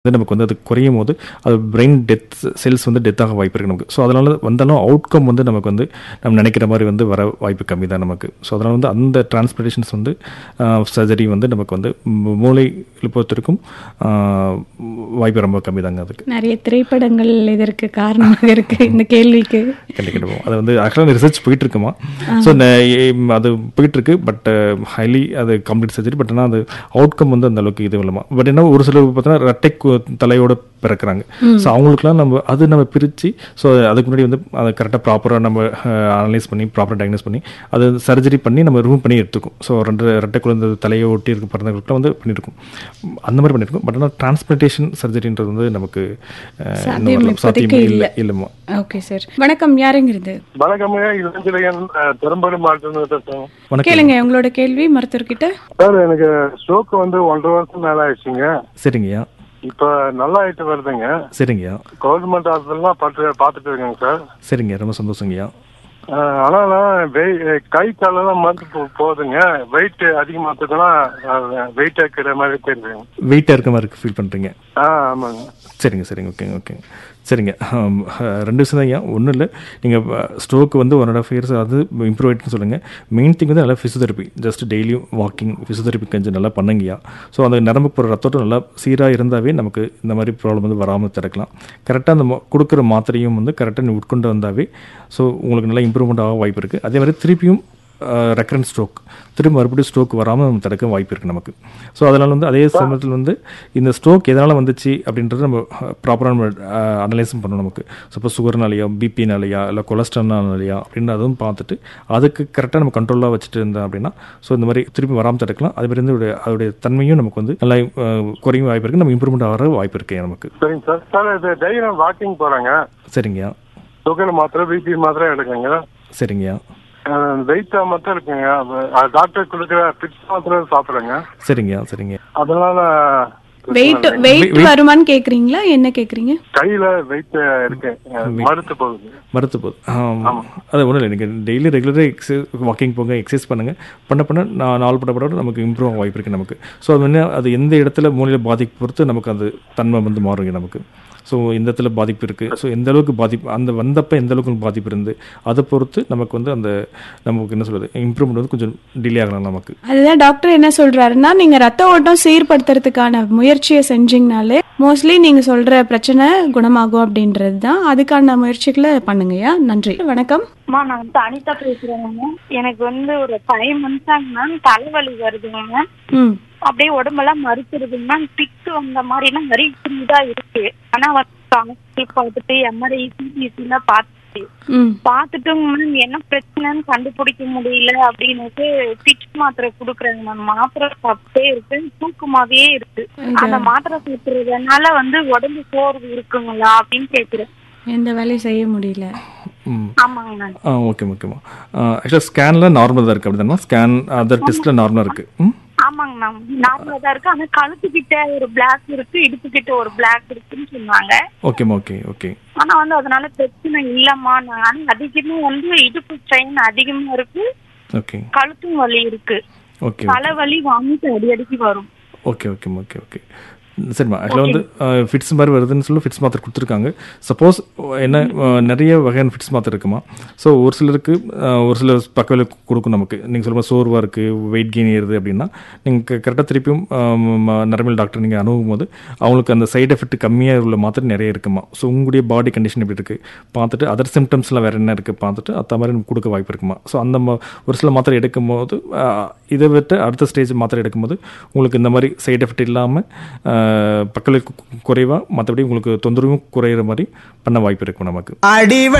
வந்து நமக்கு வந்து அது குறையும் போது அது பிரெயின் டெத் செல்ஸ் வந்து டெத் ஆக வாய்ப்பு இருக்குது நமக்கு ஸோ அதனால் வந்தாலும் அவுட்கம் வந்து நமக்கு வந்து நம்ம நினைக்கிற மாதிரி வந்து வர வாய்ப்பு கம்மி தான் நமக்கு ஸோ அதனால் வந்து அந்த டிரான்ஸ்பிளேஷன்ஸ் வந்து சர்ஜரி வந்து நமக்கு வந்து மூ- மூளையில் பொறுத்திருக்கும் ஆஹ், வாய்ப்பு ரொம்ப கம்மி தாங்க அதுக்கு நிறைய திரைப்படங்கள் இதற்கு காரணமாக இருக்கு இந்த கேள்விக்கு கண்டிப்பாக அது வந்து ஆக்சுவலாக ரிசர்ச் போயிட்டு இருக்குமா ஸோ அது போயிட்டு இருக்கு பட் ஹைலி அது கம்ப்ளீட் சர்ஜரி பட் ஆனால் அது அவுட்கம் வந்து அந்த அளவுக்கு இது இல்லைமா பட் என்ன ஒரு சிலர் பார்த்தீங்கன்னா ரெட்டை கு- தலையோட பிறக்கிறாங்க ஸோ அவங்களுக்குலாம் நம்ம அது நம்ம பிரித்து ஸோ அதுக்கு முன்னாடி வந்து அதை கரெக்டாக ப்ராப்பராக நம்ம அனலைஸ் பண்ணி ப்ராப்பராக டயக்னோஸ் பண்ணி அது சர்ஜரி பண்ணி நம்ம ரிமூவ் பண்ணி எடுத்துக்கும் ஸோ ரெண்டு ரெட்டை குழந்தை தலையை ஒட்டி இருக்க பிறந்தவங்களுக்குலாம் வந்து பண்ணியிருக்கோம் அந்த மாதிரி பண்ணியிருக்கோம் பட் ஆனால் டிரான்ஸ்பிளேஷன் சர்ஜரின்றது வந்து நமக்கு அஹ், இன்னும் சாத்தியம் வரல. சாத்தியம் இப்போதைக்கு இல்லை இல்லை. இல்லைம்மா ஓகே சார் வணக்கம் யாருங்கிறது வணக்கமுங்க இளஞ்சிலையன் பெரும்பாடு மாவட்டத்தில் பேசுறேன் வணக்கம் கேளுங்க உங்களோட கேள்வி மருத்துவர்கிட்ட சார் எனக்கு ஸ்ட்ரோக் வந்து ஒன்றரை வருஷம் மேல ஆயிடுச்சுங்க சரிங்கய்யா இப்ப நல்லா ஆயிட்டு வருதுங்க சரிங்கய்யா கவர்மெண்ட் ஹாஸ்பிட்டல்லாம் பார்த்து பார்த்துட்டு இருக்கேங்க சார் சரிங்க ரொம்ப சந்தோஷங்கய்யா அஹ், ஆனா நான் வெய்- கை காலெல்லாம் மருந்து போ- போகுதுங்க வெயிட் அதிகமாத்துக்குன்னா வெயிட் இருக்கிற மாதிரி தெரியுதுங்க வெயிட்டாக இருக்க மாதிரி ஃபீல் பண்ணுறீங்க ஆ ஆமாங்க சரிங்க சரிங்க ஓகேங்க ஓகேங்க சரிங்க ஆம், அஹ், ரெண்டு விஷயம் தான் ஐயா ஒன்றும் இல்லை நீங்கள் ஸ்ட்ரோக்கு வந்து ஒன் அண்ட் ஆஃப் இயர்ஸ் அது இம்ப்ரூவ் ஆகிட்டுன்னு சொல்லுங்கள் மெயின் திங் வந்து நல்லா ஃபிசியோதெரப்பி ஜஸ்ட் டெய்லியும் வாக்கிங் ஃபிசியோதெரப்பி கொஞ்சம் நல்லா பண்ணுங்கய்யா ஸோ அந்த நரம்பு போகிற ரத்தோட்டம் நல்லா சீராக இருந்தாவே நமக்கு இந்த மாதிரி ப்ராப்ளம் வந்து வராமல் தடுக்கலாம் கரெக்டாக அந்த ம- கொடுக்குற மாத்திரையும் வந்து கரெக்டாக நீ உட்கொண்டு வந்தாவே ஸோ உங்களுக்கு நல்லா இம்ப்ரூவ்மெண்ட் ஆக வாய்ப்பு இருக்குது அதே மாதிரி திருப்பியும் ரெக்கரண்ட் ஸ்ட்ரோக் திரும்ப மறுபடியும் ஸ்ட்ரோக் வராமல் நம்ம தடுக்க வாய்ப்பு இருக்குது நமக்கு ஸோ அதனால் வந்து அதே சமயத்தில் வந்து இந்த ஸ்ட்ரோக் எதனால் வந்துச்சு அப்படின்றது நம்ம ப்ராப்பராக நம்ம அனலைஸும் பண்ணணும் நமக்கு சப்போஸ் சுகர்னாலையா பிபினாலையா இல்லை கொலஸ்ட்ரால்னாலையா அப்படின்னு அதுவும் பார்த்துட்டு அதுக்கு கரெக்டாக நம்ம கண்ட்ரோலாக வச்சுட்டு இருந்தோம் அப்படின்னா ஸோ இந்த மாதிரி திருப்பி வராமல் தடுக்கலாம் அதே மாதிரி வந்து அதோடைய- அதோடைய தன்மையும் நமக்கு வந்து நல்லா அஹ், குறையும் வாய்ப்பு இருக்குது நம்ம இம்ப்ரூவ்மெண்ட் ஆகிற வாய்ப்பு இருக்கு நமக்கு சரிங்க சார் சார் இது டெய்லி நான் வாக்கிங் போறேங்க சரிங்கய்யா சுகர் மாத்திரை பிபி மாத்திரை எடுக்கங்க சரிங்கய்யா வெயிட்டா மட்டும் இருக்குங்க டாக்டர் கொடுக்குற பிட்ஸ் மாத்திரை சாப்பிடுறேங்க சரிங்கய்யா சரிங்க அதனால வெயிட் வெயிட் வருமான்னு கேக்குறீங்களா என்ன கேக்குறீங்க கையில வெயிட் இருக்கு மறுத்து போகுது மறுத்து போகுது ஆம். அது ஒன்றும் இல்லை நீங்கள் டெய்லி ரெகுலராக எக்ஸசைஸ் வாக்கிங் போங்க எக்ஸசைஸ் பண்ணுங்கள் பண்ண பண்ண நான் நாள் பட பட நமக்கு இம்ப்ரூவ் ஆக வாய்ப்பு இருக்குது நமக்கு ஸோ அது வந்து அது எந்த இடத்துல மூலையில் பாதிப்பு பொறுத்து நமக்கு அது தன்மை வந்து மாறுங்க நமக்கு ஸோ இந்த இடத்துல பாதிப்பு இருக்குது ஸோ எந்த அளவுக்கு பாதிப்பு அந்த வந்தப்போ எந்த அளவுக்கு பாதிப்பு இருந்து அதை பொறுத்து நமக்கு வந்து அந்த நமக்கு என்ன சொல்கிறது இம்ப்ரூவ்மெண்ட் வந்து கொஞ்சம் டிலே ஆகலாம் நமக்கு அதுதான் டாக்டர் என்ன சொல்றாருன்னா நீங்க ரத்த ஓட்டம் சீர்படுத்துறதுக்கான முயற்சியை செஞ்சீங்கனாலே மோஸ்ட்லி நீங்க சொல்ற பிரச்சனை குணமாகும் அப்படின்றது தான் அதுக்கான முயற்சிகளை பண்ணுங்கய்யா நன்றி வணக்கம் அம்மா நான் வந்து அனிதா பேசுறேங்க எனக்கு வந்து ஒரு ஃபைவ் மந்த்ஸாங்க மேம் தலைவலி வருதுங்க மேம் ம் அப்படியே உடம்பெல்லாம் மறுத்துருதுங்க மேம் பிக்கு வந்த மாதிரினா நிறைய இப்படிதா இருக்கு ஆனா வந்து ஹாஸ்பிட்டல் பார்த்துட்டு எம்ஆர்ஐ சிபிசிலாம் பார்த்துட்டு ம் பார்த்துட்டும் மேம் என்ன பிரச்சனைன்னு கண்டுபிடிக்க முடியல அப்படின்னுட்டு பிக்ஸ் மாத்திரை கொடுக்குறாங்க மேம் மாத்திரை சாப்பிட்டே இருக்கு தூக்கமாவே இருக்கு அந்த மாத்திரை சாப்பிடுறதுனால வந்து உடம்பு சோர்வு இருக்குங்களா அப்படின்னு கேக்குறேன் எந்த வேலையும் செய்ய முடியல ம் ஆமாங்க மேம் ஆ ஓகே ஓகேம்மா ஆக்சுவலாக ஸ்கேனில் நார்மல் தான் இருக்குது அப்படி தானே ஸ்கேன் அதர் டெஸ்ட்டில் நார்மலாக இருக்குது ம் ஆமாங்க மேம் நார்மலா தான் இருக்கு ஆனா கழுத்து கிட்ட ஒரு பிளாக் இருக்கு இடுப்பு கிட்ட ஒரு பிளாக் இருக்குன்னு சொன்னாங்க ஓகேம்மா ஓகே ஓகே ஆனா வந்து அதனால பிரச்சனை இல்லம்மா நான் ஆனா அதிகமா வந்து இடுப்பு ஸ்ட்ரெயின் அதிகமா இருக்கு ஓகே கழுத்தும் வலி இருக்கு ஓகே தலைவலி வாமிட்டு அடி அடிக்கி வரும் ஓகே ஓகே ஓகே ஓகே சரிம்மா அதில் வந்து ஃபிட்ஸ் மாதிரி வருதுன்னு சொல்லி ஃபிட்ஸ் மாத்திரை கொடுத்துருக்காங்க சப்போஸ் என்ன அஹ், நிறைய வகையான ஃபிட்ஸ் மாத்திரை இருக்குமா ஸோ ஒரு சிலருக்கு அஹ், ஒரு சில பக்கவில் கொடுக்கும் நமக்கு நீங்கள் சொல்லுங்கள் சோர்வாக இருக்குது வெயிட் கெயின் ஏறுது அப்படின்னா நீங்கள் கரெக்டாக திருப்பியும் நரம்பியல் டாக்டர் நீங்கள் அணுகும் போது அவங்களுக்கு அந்த சைடு எஃபெக்ட் கம்மியாக உள்ள மாத்திரை நிறைய இருக்குமா ஸோ உங்களுடைய பாடி கண்டிஷன் எப்படி இருக்குது பார்த்துட்டு அதர் சிம்டம்ஸ்லாம் வேறு என்ன இருக்குது பார்த்துட்டு அந்த மாதிரி நமக்கு கொடுக்க வாய்ப்பு இருக்குமா ஸோ அந்த ம- ஒரு சில மாத்திரை எடுக்கும்போது அஹ், இதை விட்டு அடுத்த ஸ்டேஜ் மாத்திரை எடுக்கும்போது உங்களுக்கு இந்த மாதிரி சைடு எஃபெக்ட் இல்லாமல் பக்கத்தில் குறைவாக மற்றபடி உங்களுக்கு தொந்தரவும் குறையிற மாதிரி பண்ண வாய்ப்பு இருக்கும் நமக்கு அடிவ